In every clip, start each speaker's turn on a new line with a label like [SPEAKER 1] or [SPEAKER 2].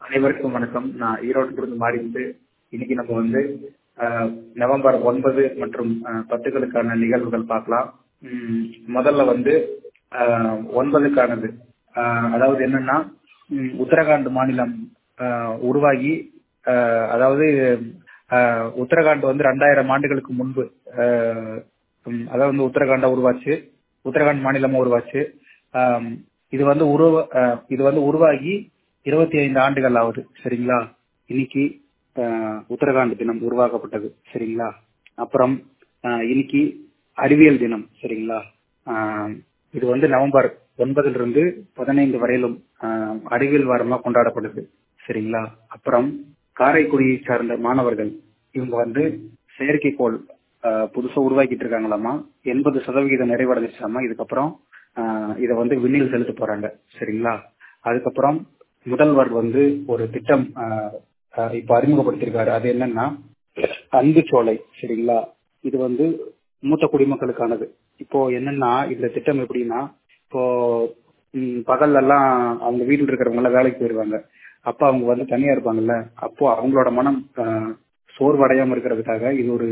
[SPEAKER 1] அனைவருக்கும் வணக்கம் நான் ஈரோட்டிலிருந்து மாறிந்து இன்னைக்கு நம்ம வந்து அஹ், நவம்பர் ஒன்பது மற்றும் அஹ், பத்துகளுக்கான நிகழ்வுகள் பார்க்கலாம் உம், முதல்ல வந்து அஹ், ஒன்பதுக்கானது அஹ், அதாவது என்னன்னா உம், உத்தரகாண்ட் மாநிலம் அஹ், உருவாகி அஹ், அதாவது அஹ், உத்தரகாண்ட் வந்து ரெண்டாயிரம் ஆண்டுகளுக்கு முன்பு அஹ், உம், அதாவது வந்து உத்தரகாண்டா உருவாச்சு உத்தரகாண்ட் மாநிலமும் உருவாச்சு ஆம், இது வந்து உருவ அஹ், இது வந்து உருவாகி இருபத்தி ஐந்து ஆண்டுகள் ஆகுது சரிங்களா இன்னைக்கு அஹ், உத்தரகாண்ட் தினம் உருவாக்கப்பட்டது சரிங்களா அப்புறம் அஹ், இன்னைக்கு அறிவியல் தினம் சரிங்களா ஆஹ், இது வந்து நவம்பர் ஒன்பதுல இருந்து பதினைந்து வரையிலும் ஆஹ், அறிவியல் வாரமா கொண்டாடப்படுது சரிங்களா அப்புறம் காரைக்குடியை சார்ந்த மாணவர்கள் இவங்க வந்து செயற்கைக்கோள் ஆஹ், புதுசா உருவாக்கிட்டு இருக்காங்களாமா எண்பது சதவிகிதம் நிறைவடைஞ்சிச்சாமா இதுக்கப்புறம் ஆஹ், இதை வந்து விண்ணில் செலுத்த போறாங்க சரிங்களா அதுக்கப்புறம் முதல்வர் வந்து ஒரு திட்டம் ஆஹ், ஆஹ், இப்ப அறிமுகப்படுத்தியிருக்காரு அது என்னன்னா அன்பு சோலை சரிங்களா இது வந்து மூத்த குடிமக்களுக்கானது இப்போ என்னன்னா இந்த திட்டம் எப்படின்னா இப்போ ம், பகல்ல எல்லாம் அவங்க வீட்டில் இருக்கிறவங்க எல்லாம் வேலைக்கு போயிருவாங்க அப்ப அவங்க வந்து தனியா இருப்பாங்கல்ல அப்போ அவங்களோட மனம் ஆஹ், சோர்வடையாம இருக்கிறதுக்காக இது ஒரு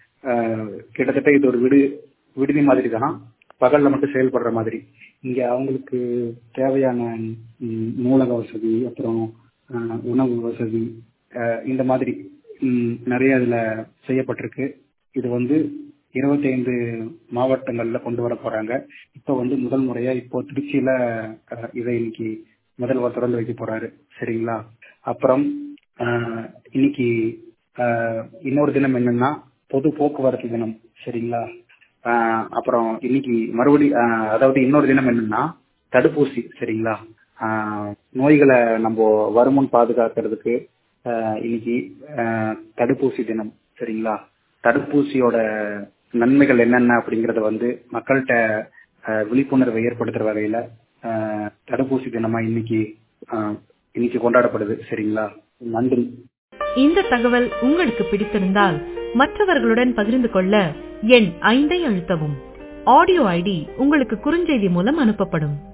[SPEAKER 1] ஆஹ், கிட்டத்தட்ட இது ஒரு விடு விடுதி மாதிரி தான் பகல்ல மட்டும் செயல்படுற மாதிரி இங்க அவங்களுக்கு தேவையான ம், நூலக வசதி அப்புறம் ஆஹ், உணவு வசதி ஆஹ், இந்த மாதிரி ம், நிறைய இதுல செய்யப்பட்டிருக்கு இது வந்து இருபத்தி ஐந்து மாவட்டங்கள்ல கொண்டு வர போறாங்க இப்போ வந்து முதல் முறையா இப்போ திருச்சியில ஆஹ், இதை இன்னைக்கு முதல்வர் திறந்து வைக்க போறாரு சரிங்களா அப்புறம் ஆஹ், இன்னைக்கு ஆஹ், இன்னொரு தினம் என்னன்னா பொது போக்குவரத்து தினம் சரிங்களா ஆஹ், அப்புறம் இன்னைக்கு மறுபடி ஆஹ், அதாவது இன்னொரு தினம் என்னன்னா தடுப்பூசி சரிங்களா ஆஹ், நோய்களை நம்ம வருமுன் பாதுகாக்கிறதுக்கு ஆஹ், இன்னைக்கு ஆஹ், தடுப்பூசி தினம் சரிங்களா தடுப்பூசியோட நன்மைகள் என்னென்ன அப்படிங்கறத வந்து மக்கள்கிட்ட ஆஹ், விழிப்புணர்வை ஏற்படுத்துற வகையில ஆஹ், தடுப்பூசி தினமா இன்னைக்கு ஆஹ், இன்னைக்கு கொண்டாடப்படுது சரிங்களா நன்றி
[SPEAKER 2] இந்த தகவல் உங்களுக்கு பிடித்திருந்தால் மற்றவர்களுடன் பகிர்ந்து கொள்ள எண் ஐந்தை அழுத்தவும் ஆடியோ ஐடி உங்களுக்கு குறுஞ்செய்தி மூலம் அனுப்பப்படும்